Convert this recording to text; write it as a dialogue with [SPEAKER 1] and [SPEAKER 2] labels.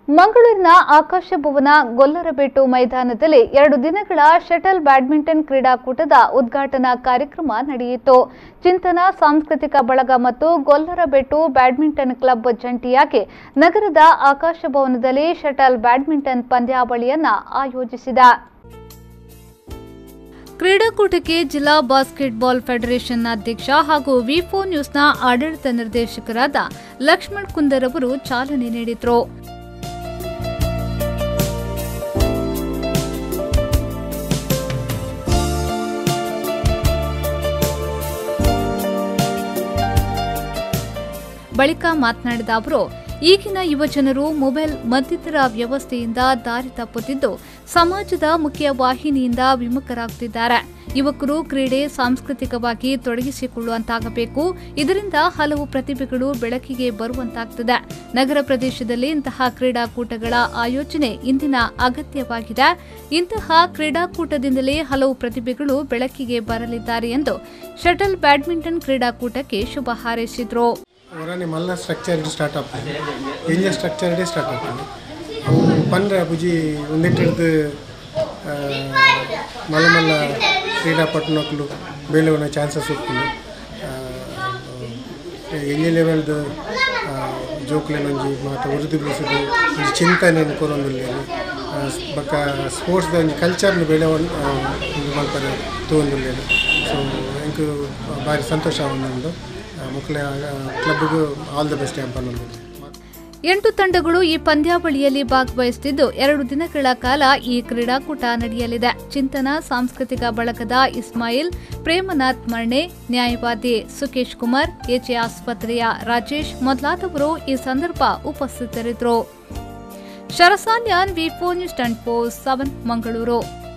[SPEAKER 1] ಮಂಗಳೂರಿನ ಆಕಾಶ ಭವನ ಗೊಲ್ಲರಬೆಟ್ಟು ಮೈದಾನದಲ್ಲಿ ಎರಡು ದಿನಗಳ ಶಟಲ್ ಬ್ಯಾಡ್ಮಿಂಟನ್ ಕ್ರೀಡಾಕೂಟದ ಉದ್ಘಾಟನಾ ಕಾರ್ಯಕ್ರಮ ನಡೆಯಿತು ಚಿಂತನ ಸಾಂಸ್ಕೃತಿಕ ಬಳಗ ಮತ್ತು ಗೊಲ್ಲರಬೆಟ್ಟು ಬ್ಯಾಡ್ಮಿಂಟನ್ ಕ್ಲಬ್ ಜಂಟಿಯಾಗಿ ನಗರದ ಆಕಾಶ ಭವನದಲ್ಲಿ ಶಟಲ್ ಬ್ಯಾಡ್ಮಿಂಟನ್ ಪಂದ್ಯಾವಳಿಯನ್ನ ಆಯೋಜಿಸಿದೆ ಕ್ರೀಡಾಕೂಟಕ್ಕೆ ಜಿಲ್ಲಾ ಬಾಸ್ಕೆಟ್ಬಾಲ್ ಫೆಡರೇಷನ್ನ ಅಧ್ಯಕ್ಷ ಹಾಗೂ ವಿಫೋ ನ್ಯೂಸ್ನ ಆಡಳಿತ ನಿರ್ದೇಶಕರಾದ ಲಕ್ಷ್ಮಣ್ ಕುಂದರ್ ಅವರು ಚಾಲನೆ ನೀಡಿದರು ಬಳಿಕ ಮಾತನಾಡಿದ ಅವರು ಈಗಿನ ಯುವಜನರು ಮೊಬೈಲ್ ಮತ್ತಿತರ ವ್ಯವಸ್ಥೆಯಿಂದ ದಾರಿ ತಪ್ಪುತ್ತಿದ್ದು ಸಮಾಜದ ಮುಖ್ಯ ವಾಹಿನಿಯಿಂದ ವಿಮುಖರಾಗುತ್ತಿದ್ದಾರೆ ಯುವಕರು ಕ್ರೀಡೆ ಸಾಂಸ್ಕೃತಿಕವಾಗಿ ತೊಡಗಿಸಿಕೊಳ್ಳುವಂತಾಗಬೇಕು ಇದರಿಂದ ಹಲವು ಪ್ರತಿಭೆಗಳು ಬೆಳಕಿಗೆ ಬರುವಂತಾಗ್ತದೆ ನಗರ ಪ್ರದೇಶದಲ್ಲಿ ಇಂತಹ ಕ್ರೀಡಾಕೂಟಗಳ ಆಯೋಜನೆ ಇಂದಿನ ಅಗತ್ಯವಾಗಿದೆ ಇಂತಹ ಕ್ರೀಡಾಕೂಟದಿಂದಲೇ ಹಲವು ಪ್ರತಿಭೆಗಳು ಬೆಳಕಿಗೆ ಬರಲಿದ್ದಾರೆ ಎಂದು ಶಟಲ್ ಬ್ಯಾಡ್ಮಿಂಟನ್ ಕ್ರೀಡಾಕೂಟಕ್ಕೆ ಶುಭ ಹಾರೈಸಿದರು
[SPEAKER 2] ಹೊರನೆ ಮಲ್ಲ ಸ್ಟ್ರಕ್ಚರ್ ಸ್ಟಾರ್ಟ್ ಆಗ್ತದೆ ಎಂಜ ಸ್ಟ್ರಕ್ಚರ್ ಡೇ ಸ್ಟಾರ್ಟ್ ಆಗ್ತದೆ ಅವು ಪಂಡ್ರೆ ಬುಜಿ ಒಂದಿಟ್ಟಿಡ್ದು ಮಲ್ಲ ಮಲ್ಲ ಕ್ರೀಡಾಪಟುನಕ್ಕಲು ಬೇಲೆ ಉನ್ನ ಚಾನ್ಸಸ್ ಉಂಟು ಎಂಜೆ ಲೆವೆಲ್ದು ಜೋಕ್ಲೆನ್ ಒಂಜಿ ಮಾತ ಉರ್ದು ಬಿಡಿಸೋದು ಒಂಜಿ ಚಿಂತನೆ ಕೊರೊಂದುಲ್ಲೇನು ಬೊಕ್ಕ ಸ್ಪೋರ್ಟ್ಸ್ದ ಒಂಜಿ ಕಲ್ಚರ್ನು ಬೆಳೆ ಒಂದು ಮಲ್ಪದ ತಗೊಂದುಲ್ಲೇನು ಸೊ ಎಂಕ್ ಭಾರಿ ಸಂತೋಷ ಆವೊಂದುಂಡು ಮುಕ್ಲೆ ಕ್ಲಬ್ಗೂ ಆಲ್ ದ ಬೆಸ್ಟ್ ಅಂತ
[SPEAKER 1] ಎಂಟು ತಂಡಗಳು ಈ ಪಂದ್ಯಾವಳಿಯಲ್ಲಿ ಭಾಗವಹಿಸುತ್ತಿದ್ದು ಎರಡು ದಿನಗಳ ಕಾಲ ಈ ಕ್ರೀಡಾಕೂಟ ನಡೆಯಲಿದೆ ಚಿಂತನ ಸಾಂಸ್ಕೃತಿಕ ಬಳಗದ ಇಸ್ಮಾಯಿಲ್ ಪ್ರೇಮನಾಥ್ ಮರ್ಣೆ ನ್ಯಾಯವಾದಿ ಸುಕೇಶ್ ಕುಮಾರ್ ಎಚೆ ಆಸ್ಪತ್ರೆಯ ರಾಜೇಶ್ ಮೊದಲಾದವರು ಈ ಸಂದರ್ಭ ಉಪಸ್ಥಿತರಿದ್ದರು ಶರಸಾನ್ಯಾನ್ V four news twenty four seven Mangaluru